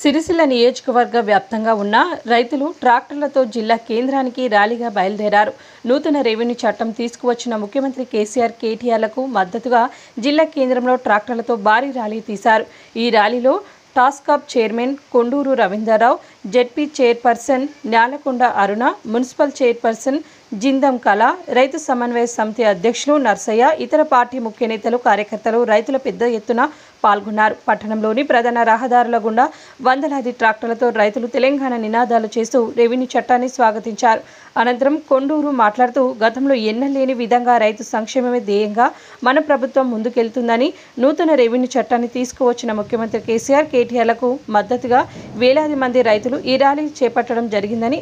సిరిసిల్ల నియోజకవర్గ వ్యాప్తంగా ఉన్న రైతులు ట్రాక్టర్లతో జిల్లా కేంద్రానికి ర్యాలీగా బయలుదేరారు నూతన రెవెన్యూ చట్టం తీసుకువచ్చిన ముఖ్యమంత్రి కేసీఆర్ కేటీఆర్లకు మద్దతుగా జిల్లా కేంద్రంలో ట్రాక్టర్లతో భారీ ర్యాలీ తీశారు ఈ ర్యాలీలో టాస్కాప్ chairman Konduru Ravinder Rao ZP chairperson Nyalakonda Aruna municipal chairperson Jindam Kala రైతు సమన్వయ సమితి అధ్యక్షులు నర్సయ్య ఇతర పార్టీ ముఖ్య నేతలు కార్యకర్తలు రైతుల పెద్ద ఎత్తున పాల్గొన్నారు పట్టణంలోని ప్రధాన రహదారుల గుండా వందలాది ట్రాక్టర్లతో రైతులు తెలంగాణ నినాదాలు చేస్తూ రెవెన్యూ చట్టాన్ని స్వాగతించారు అనంతరం కొండూరు మాట్లాడుతూ గతంలో ఎన్నలేని విధంగా రైతు సంక్షేమమే ధ్యేయంగా మన ప్రభుత్వం ముందుకెళ్తుందని నూతన రెవెన్యూ చట్టాన్ని తీసుకువచ్చిన ముఖ్యమంత్రి కేసీఆర్ కేటీఆర్లకు మద్దతుగా వేలాది మంది రైతులు ఈ ర్యాలీ చేపట్టడం జరిగిందని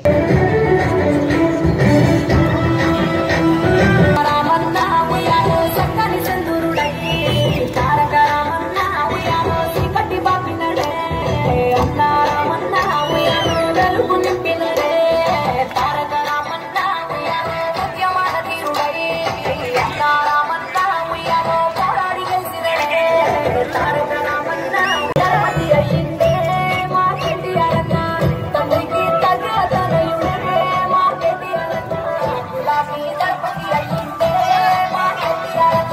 రామన్న ఉయ్యాలో చక్కని చంద్రుడై తారక రామన్న ఉయ్యాలో చీకటి బాపినడే అన్న రామన్న ఉయ్యాలో వెలుగు నింపినడే తారక రామన్న ఉయ్యాలో సత్యమైన తీరుడై అన్న రామన్న ఉయ్యాలో పోరాడి గెలిచినడే తారక రామన్న ఉయ్యాలపతి అయ్యిందే మా చెట్టి అరన్న తండ్రికి తగ్గ తనయుడే మా చెట్టి అరన్న గులాబీ దళపతి అయ్యిందే మా చెట్టి అరన్న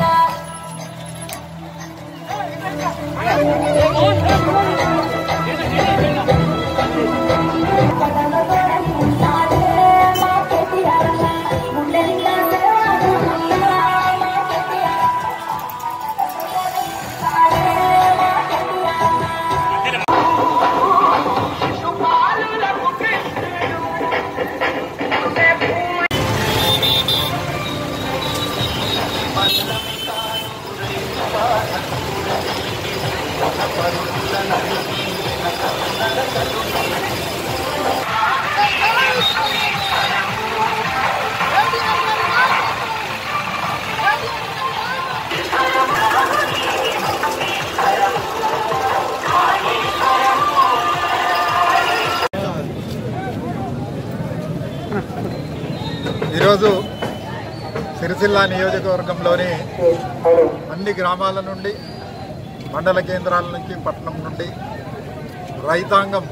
ఈరోజు సిరిసిల్ల నియోజకవర్గంలోని అన్ని గ్రామాల నుండి మండల కేంద్రాల నుంచి పట్టణం నుండి రైతాంగం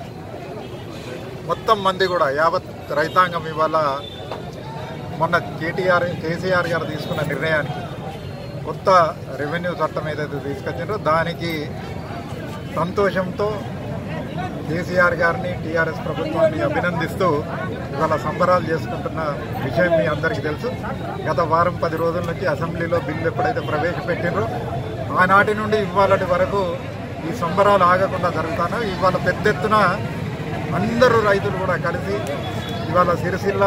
మొత్తం మంది కూడా యావత్ రైతాంగం ఇవాళ మొన్న కేటీఆర్ కేసీఆర్ గారు తీసుకున్న నిర్ణయానికి కొత్త రెవెన్యూ చట్టం ఏదైతే తీసుకొచ్చిందో దానికి సంతోషంతో కేసీఆర్ గారిని టీఆర్ఎస్ ప్రభుత్వాన్ని అభినందిస్తూ ఇవాళ సంబరాలు చేసుకుంటున్న విషయం మీ అందరికీ తెలుసు గత వారం పది రోజుల నుంచి అసెంబ్లీలో బిల్లు ఎప్పుడైతే ప్రవేశపెట్టినరో ఆనాటి నుండి ఇవాళటి వరకు ఈ సంబరాలు ఆగకుండా జరుగుతానో ఇవాళ పెద్ద ఎత్తున అందరూ రైతులు కూడా కలిసి ఇవాళ సిరిసిల్ల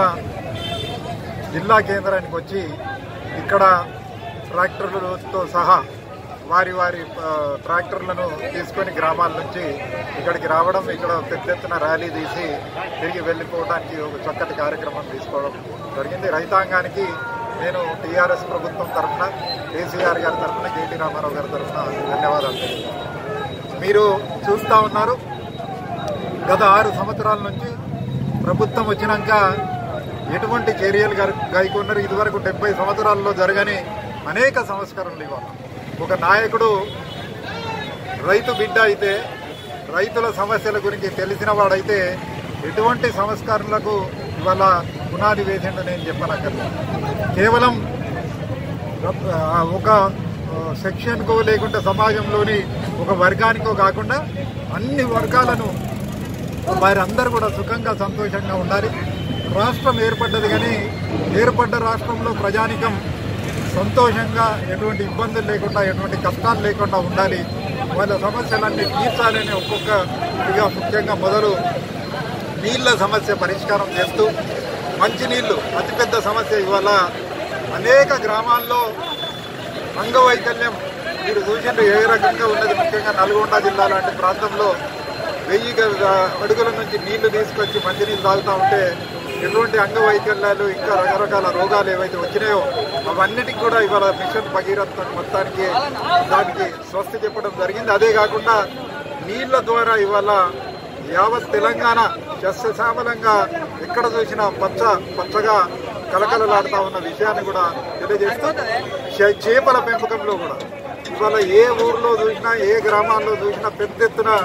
జిల్లా కేంద్రానికి వచ్చి ఇక్కడ ట్రాక్టర్లతో సహా వారి వారి ఆ, ట్రాక్టర్లను తీసుకొని గ్రామాల నుంచి ఇక్కడికి రావడం ఇక్కడ పెద్ద ఎత్తున ర్యాలీ తీసి తిరిగి వెళ్ళిపోవడానికి ఒక చక్కటి కార్యక్రమం తీసుకోవడం జరిగింది రైతాంగానికి నేను టీఆర్ఎస్ ప్రభుత్వం తరఫున కేసీఆర్ గారి తరఫున కేటీ రామారావు గారి తరఫున ధన్యవాదాలు తెలియజేస్తున్నాను. మీరు చూస్తూ ఉన్నారు గత ఆరు సంవత్సరాల నుంచి ప్రభుత్వం వచ్చినాక ఎటువంటి చర్యలు గర్- గైకొన్నారు ఇదివరకు డెబ్బై సంవత్సరాల్లో జరగని అనేక సంస్కరణలు ఇవాళ ఒక నాయకుడు రైతు బిడ్డ అయితే రైతుల సమస్యల గురించి తెలిసిన వాడైతే ఎటువంటి సంస్కరణలకు ఇవాళ పునాది వేసిండో నేను చెప్పనక్కర్లేదు కేవలం ఆ, ఒక ఆ, సెక్షన్కో లేకుంటే సమాజంలోని ఒక వర్గానికో కాకుండా అన్ని వర్గాలను వారందరూ కూడా సుఖంగా సంతోషంగా ఉండాలి రాష్ట్రం ఏర్పడ్డది కానీ ఏర్పడ్డ రాష్ట్రంలో ప్రజానికం సంతోషంగా ఎటువంటి ఇబ్బందులు లేకుండా ఎటువంటి కష్టాలు లేకుండా ఉండాలి వాళ్ళ సమస్యలన్నీ తీర్చాలని ఒక్కొక్కటిగా ముఖ్యంగా మొదలు నీళ్ళ సమస్య పరిష్కారం చేస్తూ మంచినీళ్ళు అతిపెద్ద సమస్య ఇవాళ అనేక గ్రామాల్లో అంగవైకల్యం మీరు చూసిండ్రు ఏ రకంగా ఉన్నది ముఖ్యంగా నల్గొండ జిల్లా లాంటి ప్రాంతంలో వెయ్యి గ- అడుగుల నుంచి నీళ్లు తీసుకొచ్చి మంచినీళ్ళు తాగుతూ ఉంటే ఎటువంటి అంగవైకల్యాలు ఇంకా రకరకాల రోగాలు ఏవైతే వచ్చినాయో అవన్నిటికి కూడా ఇవాళ మిషన్ భగీరథ మొత్తానికి దానికి స్వస్తి చెప్పడం జరిగింది అదే కాకుండా నీళ్ల ద్వారా ఇవాళ యావత్ తెలంగాణ సస్యశ్యామలంగా ఎక్కడ చూసినా పచ్చ పచ్చగా కలకలలాడుతా ఉన్న విషయాన్ని కూడా తెలియజేస్తూ చే- చేపల పెంపకంలో కూడా ఇవాళ ఏ ఊర్లో చూసినా ఏ గ్రామాల్లో చూసినా పెద్ద ఎత్తున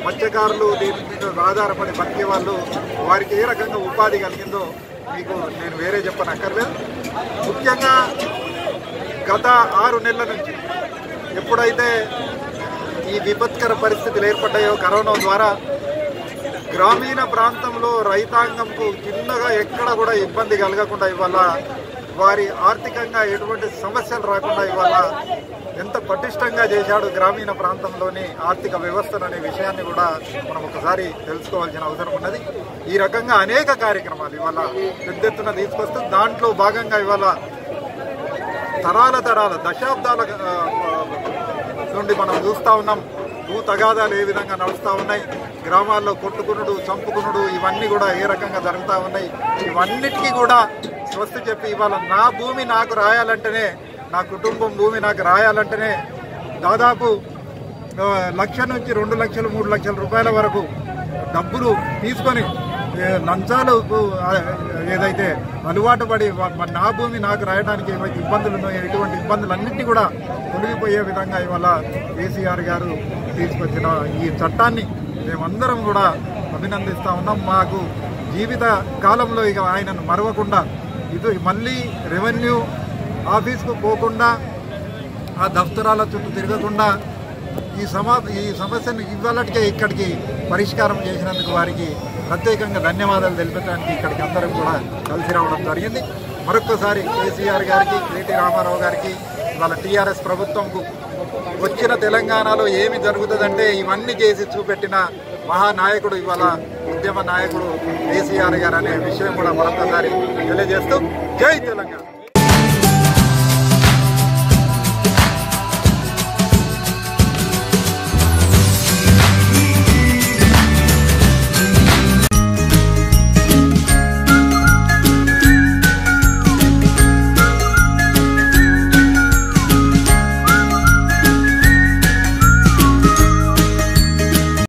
మత్స్యకారులు దీని మీద ఆధారపడి బతికే వాళ్ళు వారికి ఏ రకంగా ఉపాధి కలిగిందో మీకు నేను వేరే చెప్పనక్కర్లేదు ముఖ్యంగా గత ఆరు నెలల నుంచి ఎప్పుడైతే ఈ విపత్కర పరిస్థితులు ఏర్పడ్డాయో కరోనా ద్వారా గ్రామీణ ప్రాంతంలో రైతాంగంకు చిన్నగా ఎక్కడ కూడా ఇబ్బంది కలగకుండా ఇవాళ వారి ఆర్థికంగా ఎటువంటి సమస్యలు రాకుండా ఇవాళ ఎంత పటిష్టంగా చేశాడు గ్రామీణ ప్రాంతంలోని ఆర్థిక వ్యవస్థను అనే విషయాన్ని కూడా మనం ఒకసారి తెలుసుకోవాల్సిన అవసరం ఉన్నది ఈ రకంగా అనేక కార్యక్రమాలు ఇవాళ పెద్ద ఎత్తున తీసుకొస్తూ దాంట్లో భాగంగా ఇవాళ తరాల తరాల దశాబ్దాల ఆ, నుండి మనం చూస్తూ ఉన్నాం భూ తగాదాలు ఏ విధంగా నడుస్తూ ఉన్నాయి గ్రామాల్లో కొట్టుకునుడు చంపుకునుడు ఇవన్నీ కూడా ఏ రకంగా జరుగుతూ ఉన్నాయి ఇవన్నిటికీ కూడా స్వస్తి చెప్పి ఇవాళ నా భూమి నాకు రాయాలంటేనే నా కుటుంబం భూమి నాకు రాయాలంటేనే దాదాపు ఆ, లక్ష నుంచి రెండు లక్షలు మూడు లక్షల రూపాయల వరకు డబ్బులు తీసుకొని ఏ, లంచాలు ఆ, ఏదైతే అలవాటు పడి వా- మరి నా భూమి నాకు రాయడానికి ఏవైతే ఇబ్బందులు ఉన్నాయో ఇటువంటి ఇబ్బందులన్నింటినీ కూడా తొలగిపోయే విధంగా ఇవాళ కేసీఆర్ గారు తీసుకొచ్చిన ఈ చట్టాన్ని మేమందరం కూడా అభినందిస్తా ఉన్నాం మాకు జీవిత కాలంలో ఇక ఆయనను మరవకుండా ఇది మళ్ళీ రెవెన్యూ ఆఫీస్కు పోకుండా ఆ దఫ్తరాల చుట్టూ తిరగకుండా ఈ సమా ఈ సమస్యను ఇవాళకే ఇక్కడికి పరిష్కారం చేసినందుకు వారికి ప్రత్యేకంగా ధన్యవాదాలు తెలిపడానికి ఇక్కడికి అందరం కూడా కలిసి రావడం జరిగింది మరొక్కసారి కేసీఆర్ గారికి కేటీ రామారావు గారికి వాళ్ళ టీఆర్ఎస్ ప్రభుత్వంకు వచ్చిన తెలంగాణలో ఏమి జరుగుతుందంటే ఇవన్నీ చేసి చూపెట్టిన మహానాయకుడు ఇవాళ ఉద్యమ నాయకుడు కేసీఆర్ గారు అనే విషయం కూడా మరొకసారి తెలియజేస్తూ జై తెలంగాణ